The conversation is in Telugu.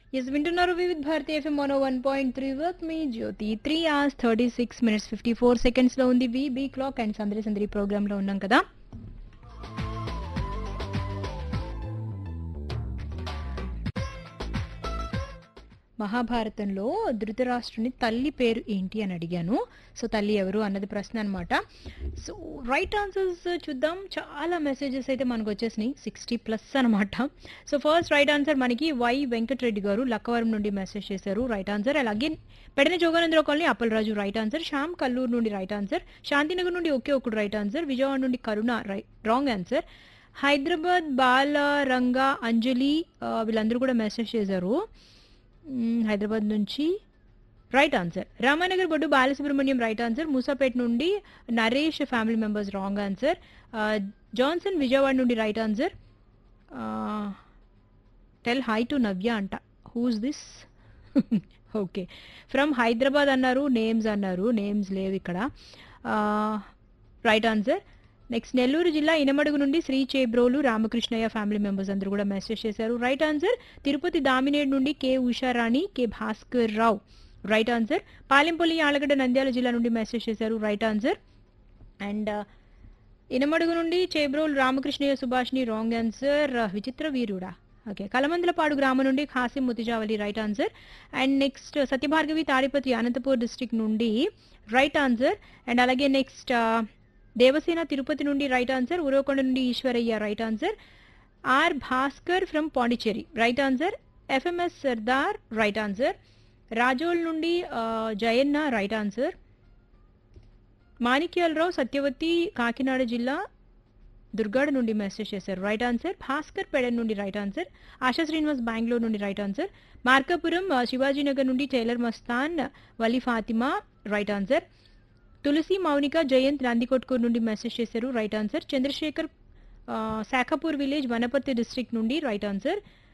ఎస్ వింటున్నారు వివిధ్ భారతి ఎఫ్ఎం మోనో వన్ పాయింట్ త్రీ వర్క్ మీ Jyoti three hours thirty six minutes fifty four seconds లో ఉంది వి బీ క్లాక్ అండ్ సందరి సందరి ప్రోగ్రామ్ లో ఉన్నాం కదా మహాభారతంలో ధృతరాష్ట్రుని తల్లి పేరు ఏంటి అని అడిగాను సో తల్లి ఎవరు అన్నది ప్రశ్న అనమాట సో రైట్ ఆన్సర్స్ చూద్దాం చాలా మెసేజెస్ అయితే మనకు వచ్చేసినాయి సిక్స్టీ ప్లస్ అనమాట సో ఫస్ట్ రైట్ ఆన్సర్ మనకి వై వెంకటరెడ్డి గారు లక్కవరం నుండి మెసేజ్ చేశారు రైట్ ఆన్సర్ అలాగే Pedana Joganandarao colony Appalaraju right answer Shyam Kalluru నుండి రైట్ ఆన్సర్ శాంతినగర్ నుండి ఒకే ఒకటి రైట్ ఆన్సర్ విజయవాడ నుండి కరుణ రాంగ్ ఆన్సర్ హైదరాబాద్ బాల రంగా అంజలి ఆ, వీళ్ళందరూ కూడా మెసేజ్ చేశారు మ్మ్, హైదరాబాద్ నుంచి right answer Ramanagar Boddu Balasubrahmanyam right answer Musapet నుండి Naresh family members wrong answer Johnson Vijayawada నుండి right answer tell hi to Navya అంట who's this okay from Hyderabad అన్నారు నేమ్స్ అన్నారు నేమ్స్ లేవు ఇక్కడ రైట్ ఆన్సర్ నెక్స్ట్ నెల్లూరు జిల్లా ఇనమడుగు నుండి శ్రీ చేబ్రోలు రామకృష్ణయ్య ఫ్యామిలీ మెంబర్స్ అందరూ కూడా మెసేజ్ చేశారు రైట్ ఆన్సర్ తిరుపతి దామినేడ్ నుండి K Usharani K Bhaskar Rao right answer Palempalli Allagadda Nandyal జిల్లా నుండి మెసేజ్ చేశారు రైట్ ఆన్సర్ అండ్ ఇనమడుగు నుండి చేబ్రోల్ రామకృష్ణయ్య సుభాష్ని రాంగ్ ఆన్సర్ విచిత్ర వీరుడా ఓకే కలమందలపాడు గ్రామం నుండి Khasim Mutijavali right answer and next Satyabhargavi Tadipatri Anantapur district నుండి రైట్ ఆన్సర్ అండ్ అలాగే నెక్స్ట్ దేవసేన తిరుపతి నుండి రైట్ ఆన్సర్ ఉరవకొండ నుండి Eswaraiah right answer R Bhaskar from Pondicherry right answer FMS Sardar right answer Razole నుండి ఆ, జయన్న రైట్ ఆన్సర్ మాణిక్యాలరావు సత్యవతి కాకినాడ జిల్లా దుర్గాడ నుండి మెసేజ్ చేశారు రైట్ ఆన్సర్ భాస్కర్ పెడన్ నుండి రైట్ ఆన్సర్ ఆశా శ్రీనివాస్ బెంగళూరు నుండి రైట్ ఆన్సర్ మార్కాపురం ఆ, శివాజీనగర్ నుండి tailor Mastan Vali Fatima right answer Tulasi Mounika Jayanth Nandikotkur నుండి మెసేజ్ చేశారు రైట్ ఆన్సర్ చంద్రశేఖర్ ఆ, శాఖపూర్ విలేజ్ వనపర్తి డిస్ట్రిక్ట్ నుండి రైట్ ఆన్సర్